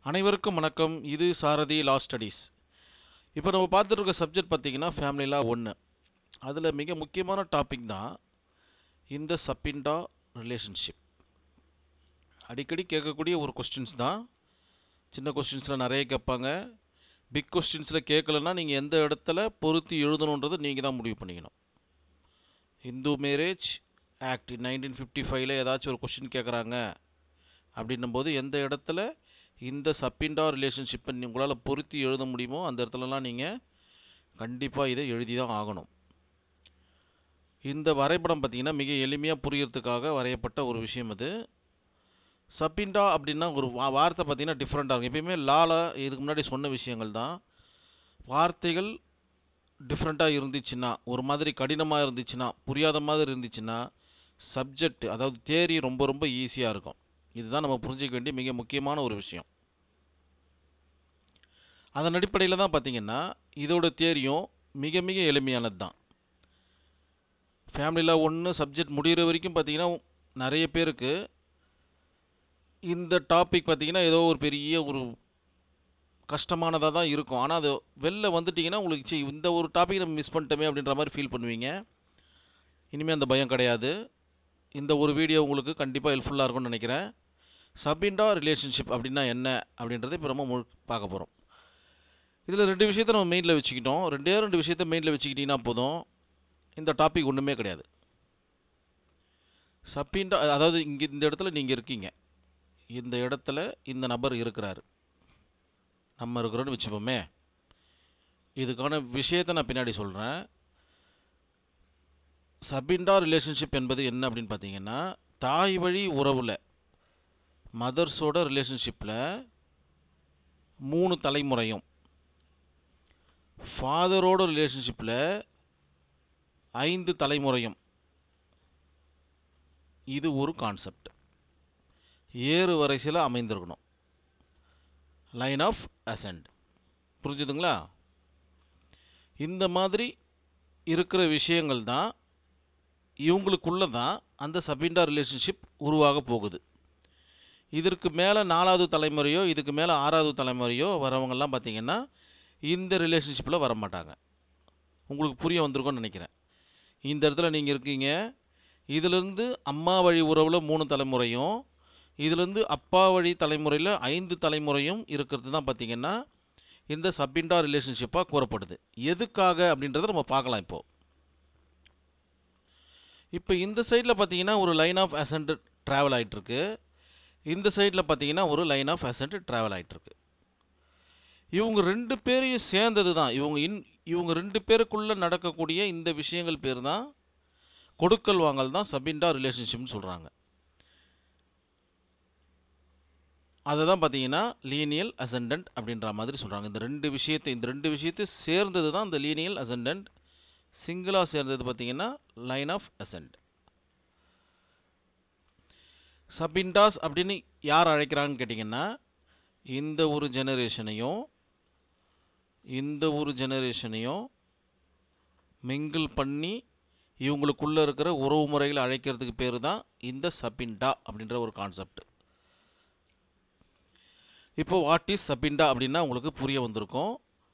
அனைவருக்கும் வணக்கம் இது சாரதி லா ஸ்டடீஸ் இப்போ நம்ம பார்த்துட்டு இருக்க சப்ஜெக்ட் பார்த்தீங்கன்னா ஃபேமிலி லா ஒன்று அதில் மிக முக்கியமான டாபிக் தான் இந்த சப்பின்டா ரிலேஷன்ஷிப் அடிக்கடி கேட்கக்கூடிய ஒரு கொஸ்டின்ஸ் தான் சின்ன கொஸ்டின்ஸில் நிறைய கேட்பாங்க பிக் கொஸ்டின்ஸில் கேட்கலன்னா நீங்கள் எந்த இடத்துல பொருத்தி எழுதணுன்றது நீங்கள் தான் முடிவு பண்ணிக்கணும் Hindu marriage act nineteen fifty ஃபைவ்ல ஏதாச்சும் ஒரு கொஸ்டின் கேட்குறாங்க அப்படின்னும்போது எந்த இடத்துல இந்த சப்பின்டா ரிலேஷன்ஷிப்பை உங்களால் பொருத்தி எழுத முடியுமோ அந்த இடத்துலலாம் நீங்கள் கண்டிப்பாக இதை எழுதி தான் ஆகணும் இந்த வரைபடம் பார்த்திங்கன்னா மிக எளிமையாக புரியறதுக்காக வரையப்பட்ட ஒரு விஷயம் அது சப்பின்டா அப்படின்னா ஒரு வா வார்த்தை பார்த்திங்கன்னா டிஃப்ரெண்ட்டாக இருக்கும் எப்பயுமே லால இதுக்கு முன்னாடி சொன்ன விஷயங்கள் தான் வார்த்தைகள் டிஃப்ரெண்ட்டாக இருந்துச்சுன்னா ஒரு மாதிரி கடினமாக இருந்துச்சுன்னா புரியாத மாதிரி இருந்துச்சுன்னா சப்ஜெக்ட் அதாவது தேரி ரொம்ப ரொம்ப ஈஸியாக இருக்கும் இதுதான் நம்ம புரிஞ்சிக்க வேண்டிய மிக முக்கியமான ஒரு விஷயம் அதன் அடிப்படையில் தான் பார்த்திங்கன்னா இதோட தேரியும் மிக மிக எளிமையானது தான் ஃபேமிலியில் ஒன்று சப்ஜெக்ட் முடிகிற வரைக்கும் பார்த்திங்கன்னா நிறைய பேருக்கு இந்த டாபிக் பார்த்திங்கன்னா ஏதோ ஒரு பெரிய ஒரு கஷ்டமானதாக தான் இருக்கும் ஆனால் அது வெளில வந்துட்டிங்கன்னா உங்களுக்கு சி இந்த ஒரு டாபிக் நம்ம மிஸ் பண்ணிட்டோமே அப்படின்ற மாதிரி ஃபீல் பண்ணுவீங்க இனிமேல் அந்த பயம் கிடையாது இந்த ஒரு வீடியோ உங்களுக்கு கண்டிப்பாக ஹெல்ப்ஃபுல்லாக இருக்கும்னு நினைக்கிறேன் சப்பின்டா ரிலேஷன்ஷிப் அப்படின்னா என்ன அப்படின்றத இப்போ நம்ம முழு பார்க்க போகிறோம் இதில் ரெண்டு விஷயத்த நம்ம மெயினில் வச்சுக்கிட்டோம் ரெண்டே ரெண்டு விஷயத்த மெயினில் வச்சுக்கிட்டிங்கன்னா போதும் இந்த டாபிக் ஒன்றுமே கிடையாது சப்பின்டா அதாவது இங்கே இந்த இடத்துல நீங்கள் இருக்கீங்க இந்த இடத்துல இந்த நபர் இருக்கிறாரு நம்ம இருக்கிறோன்னு வச்சுப்போமே இதுக்கான விஷயத்தை நான் பின்னாடி சொல்கிறேன் சபின்டா ரிலேஷன்ஷிப் என்பது என்ன அப்படின்னு பார்த்தீங்கன்னா தாய் வழி உறவில் மதர்ஸோட ரிலேஷன்ஷிப்பில் மூணு தலைமுறையும் ஃபாதரோட ரிலேஷன்ஷிப்பில் ஐந்து தலைமுறையும் இது ஒரு கான்செப்ட் ஏறு வரிசையில் அமைந்திருக்கணும் லைன் ஆஃப் அசெண்ட் புரிஞ்சுதுங்களா இந்த மாதிரி இருக்கிற விஷயங்கள் தான் இவங்களுக்குள்ள தான் அந்த சபின்டா ரிலேஷன்ஷிப் உருவாக போகுது இதற்கு மேலே நாலாவது தலைமுறையோ இதுக்கு மேலே ஆறாவது தலைமுறையோ வரவங்கெல்லாம் பார்த்திங்கன்னா இந்த ரிலேஷன்ஷிப்பில் வர மாட்டாங்க உங்களுக்கு புரிய வந்திருக்கும்னு நினைக்கிறேன் இந்த இடத்துல நீங்கள் இருக்கீங்க இதிலிருந்து அம்மா வழி உறவில் மூணு தலைமுறையும் இதிலேருந்து அப்பா வழி தலைமுறையில் ஐந்து தலைமுறையும் இருக்கிறது தான் பார்த்திங்கன்னா இந்த சப்பின்டா ரிலேஷன்ஷிப்பாக கூறப்படுது எதுக்காக அப்படின்றத நம்ம பார்க்கலாம் இப்போது இப்போ இந்த சைடில் பார்த்தீங்கன்னா ஒரு லைன் ஆஃப் அசன்ட் ட்ராவல் ஆகிட்டுருக்கு இந்த சைடில் பார்த்தீங்கன்னா ஒரு லைன் ஆஃப் அசன்ட் ட்ராவல் ஆகிட்டுருக்கு இவங்க ரெண்டு பேரையும் சேர்ந்தது தான் இவங்க இன் இவங்க ரெண்டு பேருக்குள்ளே நடக்கக்கூடிய இந்த விஷயங்கள் பேர் தான் கொடுக்கல் வாங்கல் தான் சபின்டா ரிலேஷன்ஷிப்னு சொல்கிறாங்க அதை தான் பார்த்தீங்கன்னா லீனியல் அசண்டன்ட் அப்படின்ற மாதிரி சொல்கிறாங்க இந்த ரெண்டு விஷயத்தை இந்த ரெண்டு விஷயத்தை சேர்ந்தது தான் இந்த லீனியல் அசண்டன்ட் சிங்கிளாக சேர்ந்தது பார்த்தீங்கன்னா லைன் ஆஃப் அசெண்ட் சபின்டாஸ் அப்படின்னு யார் அழைக்கிறாங்கன்னு கேட்டிங்கன்னா இந்த ஒரு ஜெனரேஷனையும் இந்த ஒரு ஜெனரேஷனையும் மிங்கிள் பண்ணி இவங்களுக்குள்ளே இருக்கிற உறவு முறைகளை அழைக்கிறதுக்கு பேர் தான் இந்த சபின்டா அப்படின்ற ஒரு கான்செப்ட் இப்போ வாட் இஸ் சபின்டா அப்படின்னா உங்களுக்கு புரிய வந்திருக்கும்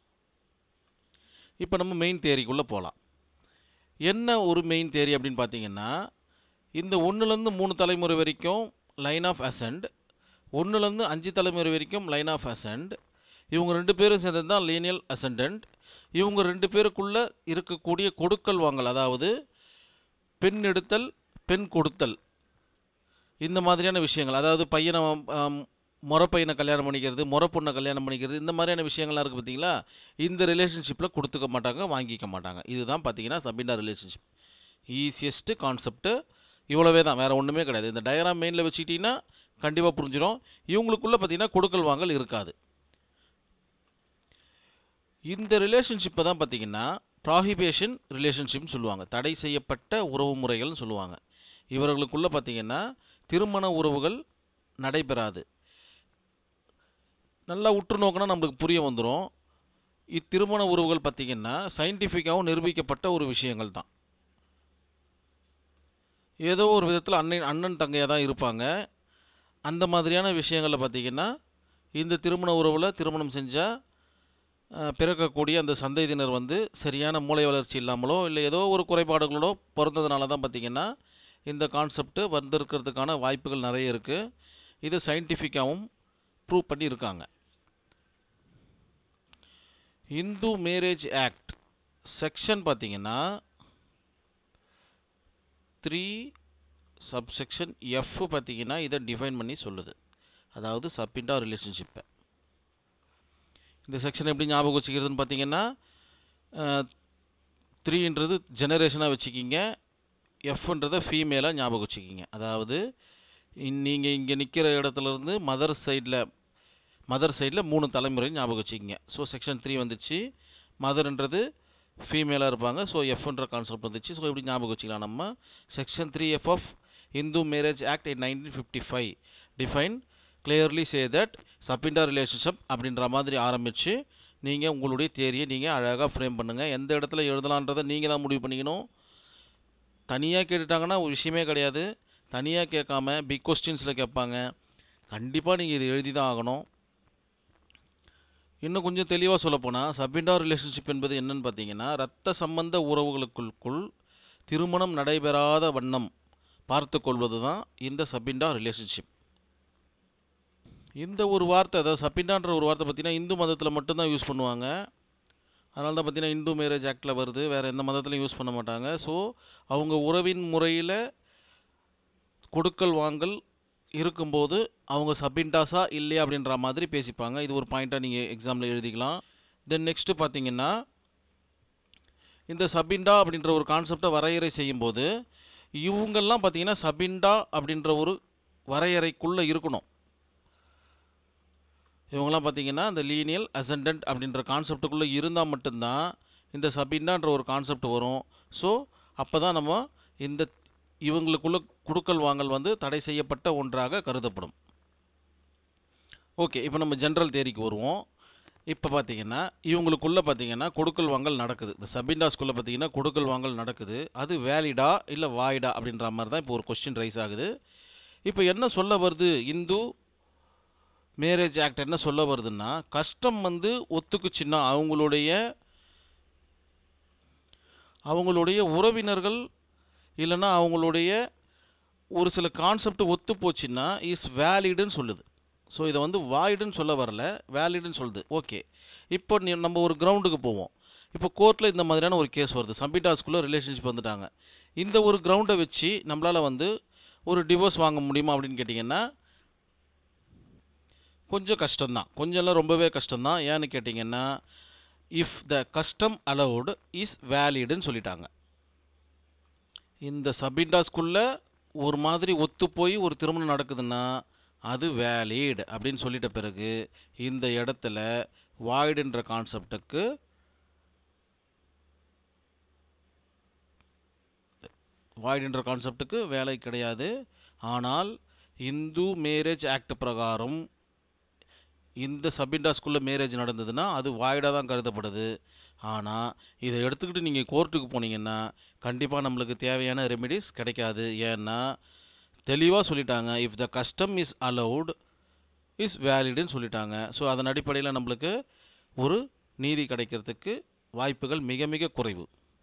இப்போ நம்ம மெயின் தேரிக்குள்ளே போகலாம் என்ன ஒரு மெயின் தேரி அப்படின்னு பார்த்தீங்கன்னா இந்த ஒன்றுலேருந்து மூணு தலைமுறை வரைக்கும் லைன் ஆஃப் அசண்ட் ஒன்றுலேருந்து அஞ்சு தலைமுறை வரைக்கும் லைன் ஆஃப் அசண்ட் இவங்க ரெண்டு பேரும் சேர்ந்தது தான் லீனியல் அசண்டன்ட் இவங்க ரெண்டு பேருக்குள்ளே இருக்கக்கூடிய கொடுக்கல் வாங்கல் அதாவது பெண் எடுத்தல் பெண் கொடுத்தல் இந்த மாதிரியான விஷயங்கள் அதாவது பையனை முறை பையனை கல்யாணம் பண்ணிக்கிறது முறை பொண்ணை கல்யாணம் பண்ணிக்கிறது இந்த மாதிரியான விஷயங்கள்லாம் இருக்குது பார்த்தீங்களா இந்த ரிலேஷன்ஷிப்பில் கொடுத்துக்க மாட்டாங்க வாங்கிக்க மாட்டாங்க இதுதான் பார்த்தீங்கன்னா சபிண்டா ரிலேஷன்ஷிப் ஈஸியஸ்ட்டு கான்செப்ட்டு இவ்வளவே தான் வேறு ஒன்றுமே கிடையாது இந்த டயராம் மெயினில் வச்சுக்கிட்டிங்கன்னா கண்டிப்பாக புரிஞ்சிடும் இவங்களுக்குள்ளே பார்த்தீங்கன்னா கொடுக்கல் வாங்கல் இருக்காது இந்த ரிலேஷன்ஷிப்பை தான் பார்த்தீங்கன்னா ப்ராஹிபேஷன் ரிலேஷன்ஷிப்னு சொல்லுவாங்க தடை செய்யப்பட்ட உறவு முறைகள்னு சொல்லுவாங்க இவர்களுக்குள்ளே பார்த்தீங்கன்னா திருமண உறவுகள் நடைபெறாது நல்லா உற்று நோக்கினா நம்மளுக்கு புரிய வந்துடும் இத்திருமண உறவுகள் பார்த்திங்கன்னா சயின்டிஃபிக்காகவும் நிரூபிக்கப்பட்ட ஒரு விஷயங்கள் தான் ஏதோ ஒரு விதத்தில் அண்ணன் அண்ணன் தங்கையாக தான் இருப்பாங்க அந்த மாதிரியான விஷயங்களில் பார்த்திங்கன்னா இந்த திருமண உறவில் திருமணம் செஞ்சால் பிறக்கக்கூடிய அந்த சந்ததியினர் வந்து சரியான மூளை வளர்ச்சி இல்லாமலோ இல்லை ஏதோ ஒரு குறைபாடுகளோட பிறந்ததுனால தான் பார்த்திங்கன்னா இந்த கான்செப்ட் வந்திருக்கிறதுக்கான வாய்ப்புகள் நிறைய இருக்குது இது சயின்டிஃபிக்காகவும் ப்ரூவ் பண்ணியிருக்காங்க இந்து மேரேஜ் ஆக்ட் செக்ஷன் பார்த்திங்கன்னா த்ரீ சப்செக்ஷன் எஃப் பார்த்திங்கன்னா இதை டிஃபைன் பண்ணி சொல்லுது அதாவது சப்பிண்டா ரிலேஷன்ஷிப்பை இந்த செக்ஷன் எப்படி ஞாபகம் வச்சுக்கிறதுன்னு பார்த்தீங்கன்னா த்ரீன்றது ஜெனரேஷனாக வச்சுக்கிங்க எஃப்ன்றதை ஃபீமேலாக ஞாபகம் வச்சுக்கிங்க அதாவது நீங்கள் இங்கே நிற்கிற இடத்துலேருந்து மதர் சைடில் மதர் சைடில் மூணு தலைமுறை ஞாபகம் வச்சுக்கிங்க ஸோ செக்ஷன் த்ரீ வந்துச்சு மதர்ன்றது ஃபீமேலாக இருப்பாங்க ஸோ எஃப்ன்ற கான்செப்ட் வந்துச்சு ஸோ எப்படி ஞாபகம் வச்சுக்கலாம் நம்ம section three F of Hindu marriage act in nineteen fifty five define clearly say that sapinda relationship அப்படின்ற மாதிரி ஆரம்பித்து நீங்கள் உங்களுடைய தேரியை நீங்கள் அழகாக ஃப்ரேம் பண்ணுங்கள் எந்த இடத்துல எழுதலான்றதை நீங்கள் தான் முடிவு பண்ணிக்கணும் தனியாக கேட்டுட்டாங்கன்னா ஒரு விஷயமே கிடையாது தனியாக கேட்காம பிக் கொஸ்டின்ஸில் கேட்பாங்க கண்டிப்பாக நீங்கள் இது எழுதி தான் ஆகணும் இன்னும் கொஞ்சம் தெளிவாக சொல்லப்போனால் சப்பிண்டா ரிலேஷன்ஷிப் என்பது என்னன்னு பார்த்தீங்கன்னா ரத்த சம்பந்த உறவுகளுக்குள் திருமணம் நடைபெறாத வண்ணம் பார்த்து கொள்வது தான் இந்த சப்பிண்டா ரிலேஷன்ஷிப் இந்த ஒரு வார்த்தை அதாவது சப்பிண்டான்ற ஒரு வார்த்தை பார்த்தீங்கன்னா இந்து மதத்தில் மட்டும்தான் யூஸ் பண்ணுவாங்க அதனால தான் பார்த்தீங்கன்னா இந்து மேரேஜ் ஆக்டில் வருது வேறு எந்த மதத்துலையும் யூஸ் பண்ண மாட்டாங்க ஸோ அவங்க உறவின் முறையில் கொடுக்கல் வாங்கல் இருக்கும்போது அவங்க சப்பிண்டாஸா இல்லையா அப்படின்ற மாதிரி பேசிப்பாங்க இது ஒரு பாயிண்ட்டாக நீங்கள் எக்ஸாமில் எழுதிக்கலாம் தென் நெக்ஸ்ட்டு பார்த்தீங்கன்னா இந்த சபிண்டா அப்படின்ற ஒரு கான்செப்டை வரையறை செய்யும்போது இவங்கெல்லாம் பார்த்தீங்கன்னா சபிண்டா அப்படின்ற ஒரு வரையறைக்குள்ளே இருக்கணும் இவங்கெல்லாம் பார்த்தீங்கன்னா இந்த லீனியல் அசண்டன்ட் அப்படின்ற கான்செப்டுக்குள்ளே இருந்தால் மட்டும்தான் இந்த சபிண்டான்ற ஒரு கான்செப்ட் வரும் ஸோ அப்போ தான் நம்ம இந்த இவங்களுக்குள்ள குடுக்கல் வாங்கல் வந்து தடை செய்யப்பட்ட ஒன்றாக கருதப்படும் ஓகே இப்போ நம்ம ஜென்ரல் தேரிக்கு வருவோம் இப்போ பார்த்தீங்கன்னா இவங்களுக்குள்ளே பார்த்தீங்கன்னா கொடுக்கல் வாங்கல் நடக்குது இந்த சபிண்டாஸ்குள்ளே பார்த்தீங்கன்னா கொடுக்கல் வாங்கல் நடக்குது அது வேலிடா இல்லை வாய்டா அப்படின்ற மாதிரி தான் இப்போ ஒரு கொஸ்டின் ரைஸ் ஆகுது இப்போ என்ன சொல்ல வருது இந்து மேரேஜ் ஆக்ட் என்ன சொல்ல வருதுன்னா கஷ்டம் வந்து ஒத்துக்குச்சுன்னா அவங்களுடைய அவங்களுடைய உறவினர்கள் இல்லைன்னா அவங்களுடைய ஒரு சில கான்செப்ட் ஒத்து போச்சுன்னா இஸ் வேலிடுன்னு சொல்லுது ஸோ இதை வந்து வாய்டுன்னு சொல்ல வரல வேலிடுன்னு சொல்லுது ஓகே இப்போ நீ நம்ம ஒரு கிரவுண்டுக்கு போவோம் இப்போ கோர்ட்டில் இந்த மாதிரியான ஒரு கேஸ் வருது சம்பிட்டாஸ்குள்ளே ரிலேஷன்ஷிப் வந்துட்டாங்க இந்த ஒரு கிரவுண்டை வச்சு நம்மளால் வந்து ஒரு டிவோர்ஸ் வாங்க முடியுமா அப்படின்னு கேட்டிங்கன்னா கொஞ்சம் கஷ்டம்தான் கொஞ்சம்லாம் ரொம்பவே கஷ்டம்தான் ஏன்னு கேட்டிங்கன்னா if the custom allowed is வேலிடுன்னு சொல்லிட்டாங்க இந்த சபிண்டாஸ்குள்ளே ஒரு மாதிரி ஒத்து போய் ஒரு திருமணம் நடக்குதுன்னா அது வேலிட் அப்படின்னு சொல்லிட்ட பிறகு இந்த இடத்துல வாய்டுன்ற கான்செப்டுக்கு வாய்டுன்ற கான்செப்டுக்கு வேலை கிடையாது ஆனால் இந்து மேரேஜ் ஆக்ட் பிரகாரம் இந்த சபிண்டாஸ்குள்ளே மேரேஜ் நடந்ததுன்னா அது வாய்டாக தான் கருதப்படுது ஆனால் இதை எடுத்துக்கிட்டு நீங்கள் கோர்ட்டுக்கு போனீங்கன்னா கண்டிப்பாக நம்மளுக்கு தேவையான ரெமெடிஸ் கிடைக்காது ஏன்னா தெளிவாக சொல்லிட்டாங்க if the custom is allowed is வேலிடுன்னு சொல்லிட்டாங்க ஸோ அதன் அடிப்படையில் நம்மளுக்கு ஒரு நீதி கிடைக்கிறதுக்கு வாய்ப்புகள் மிக மிக குறைவு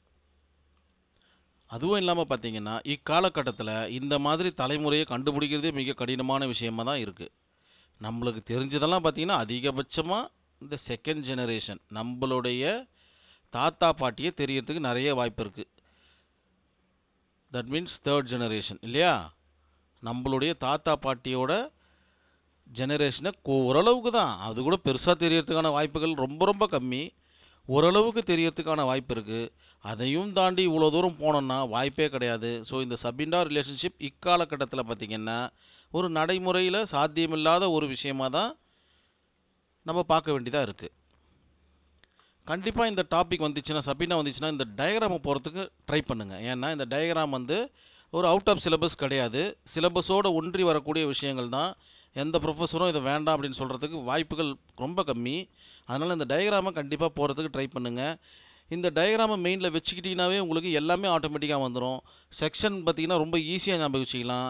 அதுவும் இல்லாமல் பார்த்தீங்கன்னா இக்காலகட்டத்தில் இந்த மாதிரி தலைமுறையை கண்டுபிடிக்கிறதே மிக கடினமான விஷயமாக தான் இருக்குது நம்மளுக்கு தெரிஞ்சதெல்லாம் பார்த்தீங்கன்னா அதிகபட்சமாக இந்த செகண்ட் ஜெனரேஷன் நம்மளுடைய தாத்தா பாட்டியை தெரியறதுக்கு நிறைய வாய்ப்பு இருக்குது தட் மீன்ஸ் தேர்ட் ஜெனரேஷன் இல்லையா நம்மளுடைய தாத்தா பாட்டியோட ஜெனரேஷனை ஓரளவுக்கு தான் அது கூட பெருசாக தெரியறதுக்கான வாய்ப்புகள் ரொம்ப ரொம்ப கம்மி ஓரளவுக்கு தெரியறதுக்கான வாய்ப்பு இருக்குது அதையும் தாண்டி இவ்வளோ தூரம் போனோன்னா வாய்ப்பே கிடையாது ஸோ இந்த சபிண்டா ரிலேஷன்ஷிப் இக்காலகட்டத்தில் பார்த்திங்கன்னா ஒரு நடைமுறையில் சாத்தியமில்லாத ஒரு விஷயமாக தான் நம்ம பார்க்க வேண்டியதாக இருக்குது கண்டிப்பாக இந்த டாபிக் வந்துச்சுன்னா சபினா வந்துச்சுன்னா இந்த டயக்ராமை போகிறதுக்கு ட்ரை பண்ணுங்கள் ஏன்னா இந்த டயக்ராம் வந்து ஒரு அவுட் ஆஃப் சிலபஸ் கிடையாது சிலபஸோடு ஒன்றி வரக்கூடிய விஷயங்கள் தான் எந்த ப்ரொஃபஸரும் இதை வேண்டாம் அப்படின்னு சொல்கிறதுக்கு வாய்ப்புகள் ரொம்ப கம்மி அதனால் இந்த டயக்ராமை கண்டிப்பாக போகிறதுக்கு ட்ரை பண்ணுங்கள் இந்த டயக்ராமை மெயினில் வச்சுக்கிட்டிங்கனாவே உங்களுக்கு எல்லாமே ஆட்டோமேட்டிக்காக வந்துடும் செக்ஷன் பார்த்திங்கன்னா ரொம்ப ஈஸியாக ஞாபகம் வச்சுக்கலாம்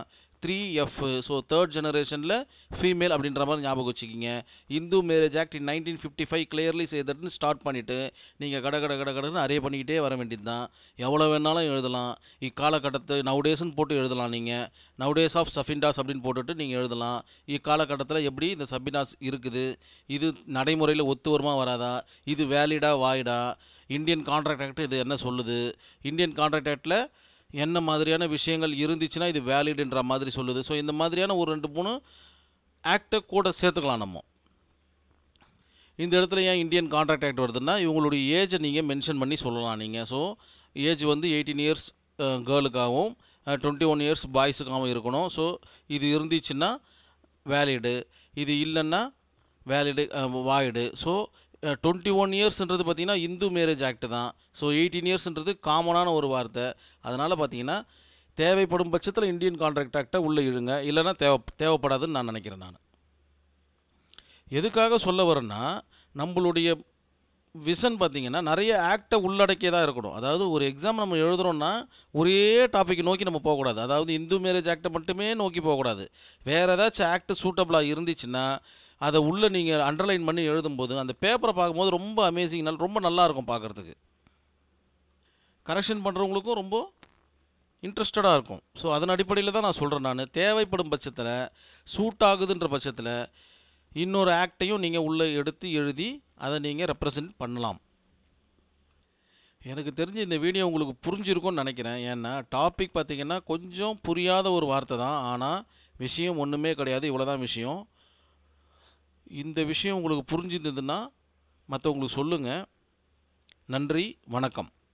த்ரீ எஃப் ஸோ தேர்ட் ஜெனரேஷனில் ஃபீமேல் அப்படின்ற மாதிரி ஞாபகம் வச்சுக்கிங்க Hindu marriage act in nineteen fifty five clearly செய்தட்னு ஸ்டார்ட் பண்ணிவிட்டு நீங்கள் கட கட கட கடன்னு அரே பண்ணிக்கிட்டே வர வேண்டியது தான் எவ்வளோ வேணாலும் எழுதலாம் இக்காலகட்டத்தை நவுடேஸ்ன்னு போட்டு எழுதலாம் நீங்கள் நவுடேஸ் ஆஃப் சஃபின்டாஸ் அப்படின்னு போட்டுட்டு நீங்கள் எழுதலாம் இக்காலகட்டத்தில் எப்படி இந்த சபினாஸ் இருக்குது இது நடைமுறையில் ஒத்து வருமா வராதா இது வேலிடா வாய்டா இந்தியன் கான்ட்ராக்ட் ஆக்ட் இது என்ன சொல்லுது இந்தியன் கான்ட்ராக்ட் ஆக்டில் என்ன மாதிரியான விஷயங்கள் இருந்துச்சுன்னா இது வேலிடுன்ற மாதிரி சொல்லுது ஸோ இந்த மாதிரியான ஒரு ரெண்டு மூணு ஆக்டை கூட சேர்த்துக்கலாம் நம்ம இந்த இடத்துல ஏன் இந்தியன் கான்ட்ராக்ட் ஆக்ட் வருதுன்னா இவங்களுடைய ஏஜை நீங்கள் மென்ஷன் பண்ணி சொல்லலாம் நீங்கள் ஸோ ஏஜ் வந்து எயிட்டீன் இயர்ஸ் கேர்ளுக்காகவும் டுவெண்ட்டி ஒன் இயர்ஸ் பாய்ஸுக்காகவும் இருக்கணும் ஸோ இது இருந்துச்சுன்னா வேலிடு இது இல்லைன்னா valid void so twenty one இயர்ஸ்ன்றது பார்த்திங்கன்னா இந்து மேரேஜ் ஆக்ட் தான் ஸோ எயிட்டீன் இயர்ஸ்ன்றது காமனான ஒரு வார்த்தை அதனால் பார்த்தீங்கன்னா தேவைப்படும் பட்சத்தில் இந்தியன் கான்ட்ராக்ட் ஆக்டை உள்ளே இழுங்க இல்லைன்னா தேவை தேவைப்படாதுன்னு நான் நினைக்கிறேன் நான் எதுக்காக சொல்ல வரேன்னா நம்மளுடைய விஷன் பார்த்திங்கன்னா நிறைய ஆக்டை உள்ளடக்கியதாக இருக்கணும் அதாவது ஒரு எக்ஸாம் நம்ம எழுதுகிறோன்னா ஒரே டாபிக் நோக்கி நம்ம போகக்கூடாது அதாவது இந்து மேரேஜ் ஆக்டை மட்டுமே நோக்கி போகக்கூடாது வேறு ஏதாச்சும் ஆக்ட் சூட்டபிளாக இருந்துச்சுன்னா அதை உள்ளே நீங்கள் அண்டர்லைன் பண்ணி எழுதும்போது அந்த பேப்பரை பார்க்கும்போது ரொம்ப அமேசிங் நல் ரொம்ப நல்லாயிருக்கும் பார்க்குறதுக்கு கரெக்ஷன் பண்ணுறவங்களுக்கும் ரொம்ப இன்ட்ரெஸ்டடாக இருக்கும் ஸோ அதன் அடிப்படையில் தான் நான் சொல்கிறேன் நான் தேவைப்படும் பட்சத்தில் சூட் ஆகுதுன்ற பட்சத்தில் இன்னொரு ஆக்டையும் நீங்கள் உள்ளே எடுத்து எழுதி அதை நீங்கள் ரெப்ரசன்ட் பண்ணலாம் எனக்கு தெரிஞ்சு இந்த வீடியோ உங்களுக்கு புரிஞ்சிருக்கும்னு நினைக்கிறேன் ஏன்னா டாபிக் பார்த்திங்கன்னா கொஞ்சம் புரியாத ஒரு வார்த்தை தான் ஆனால் விஷயம் ஒன்றுமே கிடையாது இவ்வளோ தான் விஷயம் இந்த விஷயம் உங்களுக்கு புரிஞ்சிருந்ததுன்னா மற்றவங்களுக்கு சொல்லுங்கள் நன்றி வணக்கம்